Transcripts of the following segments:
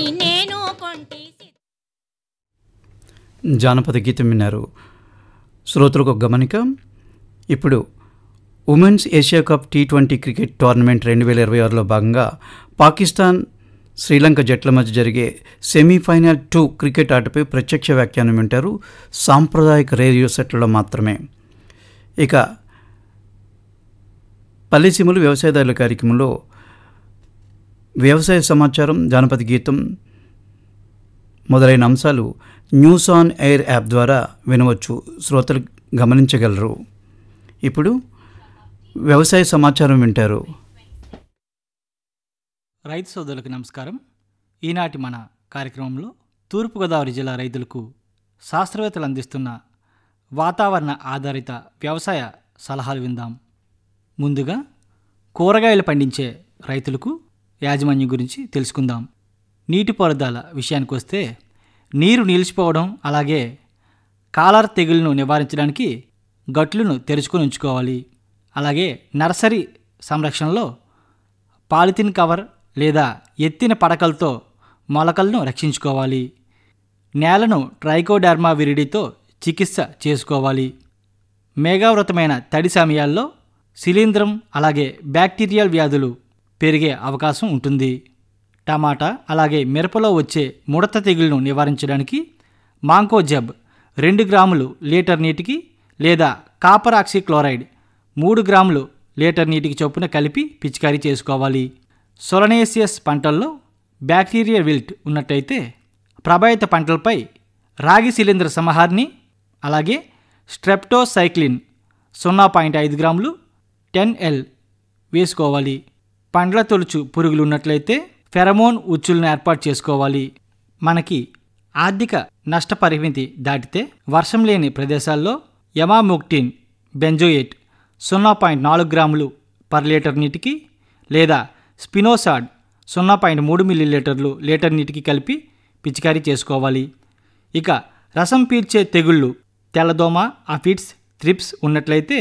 నేను కొంటి జానపద గీతం విన్నారు శ్రోతలకు ఒక గమనిక ఇప్పుడు women's Asia cup T twenty cricket tournament రెండు వేల ఇరవై ఆరులో భాగంగా పాకిస్తాన్ శ్రీలంక జట్ల మధ్య జరిగే సెమీఫైనల్ టూ క్రికెట్ ఆటపై ప్రత్యక్ష వ్యాఖ్యానం వింటారు సాంప్రదాయక రేడియో సెట్లలో మాత్రమే ఇక పల్లెసీమలు వ్యవసాయదారుల కార్యక్రమంలో వ్యవసాయ సమాచారం జానపద గీతం మొదలైన అంశాలు న్యూస్ ఆన్ ఎయిర్ యాప్ ద్వారా వినవచ్చు శ్రోతలు గమనించగలరు ఇప్పుడు వ్యవసాయ సమాచారం వింటారు రైతు సోదరులకు నమస్కారం ఈనాటి మన కార్యక్రమంలో తూర్పుగోదావరి జిల్లా రైతులకు శాస్త్రవేత్తలు అందిస్తున్న వాతావరణ ఆధారిత వ్యవసాయ సలహాలు విందాం ముందుగా కూరగాయలు పండించే రైతులకు యాజమాన్యం గురించి తెలుసుకుందాం నీటిపారుదల విషయానికి వస్తే నీరు నిలిచిపోవడం అలాగే కాలర్ తెగులను నివారించడానికి గట్లను తెరుచుకొని ఉంచుకోవాలి అలాగే నర్సరీ సంరక్షణలో పాలిథిన్ కవర్ లేదా ఎత్తిన పడకలతో మొలకలను రక్షించుకోవాలి నేలను ట్రైకోడర్మా విరిడితో చికిత్స చేసుకోవాలి మేఘావృతమైన తడి సమయాల్లో శిలీంధ్రం అలాగే బ్యాక్టీరియల్ వ్యాధులు పెరిగే అవకాశం ఉంటుంది టమాటా అలాగే మిరపలో వచ్చే ముడత తెగుళ్లను నివారించడానికి మాంకోజబ్ రెండు గ్రాములు లీటర్ నీటికి లేదా కాపర్ ఆక్సిక్లోరైడ్ మూడు గ్రాములు లీటర్ నీటికి చొప్పున కలిపి పిచికారీ చేసుకోవాలి సొలనేసియస్ పంటల్లో బ్యాక్టీరియా విల్ట్ ఉన్నట్టయితే ప్రభావిత పంటలపై రాగి శిలీంద్ర సంహారిని అలాగే స్ట్రెప్టోసైక్లిన్ సున్నా పాయింట్ ఐదు గ్రాములు టెన్ ఎల్ వేసుకోవాలి పండ్ల తొలుచు పురుగులు ఉన్నట్లయితే ఫెరమోన్ ఉచ్చులను ఏర్పాటు చేసుకోవాలి మనకి ఆర్థిక నష్టపరిమితి దాటితే వర్షం లేని ప్రదేశాల్లో యమాముక్టిన్ బెంజోయేట్ సున్నా పాయింట్ నాలుగు గ్రాములు పర్ లీటర్ నీటికి లేదా స్పినోసాడ్ సున్నా పాయింట్ మూడు మిల్లీ లీటర్లు లీటర్ నీటికి కలిపి పిచికారీ చేసుకోవాలి ఇక రసం పీల్చే తెగుళ్ళు తెల్లదోమ అఫిడ్స్ త్రిప్స్ ఉన్నట్లయితే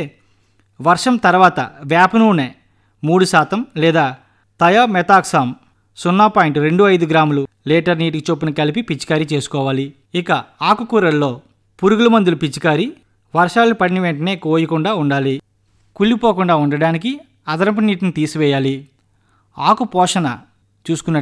వర్షం తర్వాత వేప నూనె మూడు శాతం లేదా థయోమెథాక్సామ్ సున్నా పాయింట్ రెండు ఐదు గ్రాములు లీటర్ నీటికి చొప్పున కలిపి పిచికారీ చేసుకోవాలి ఇక ఆకుకూరల్లో పురుగుల మందులు పిచికారీ వర్షాలు పడిన వెంటనే కోయకుండా ఉండాలి కుళ్ళిపోకుండా ఉండడానికి అదనపు నీటిని తీసివేయాలి ఆకు పోషణ చూసుకున్నట్లయితే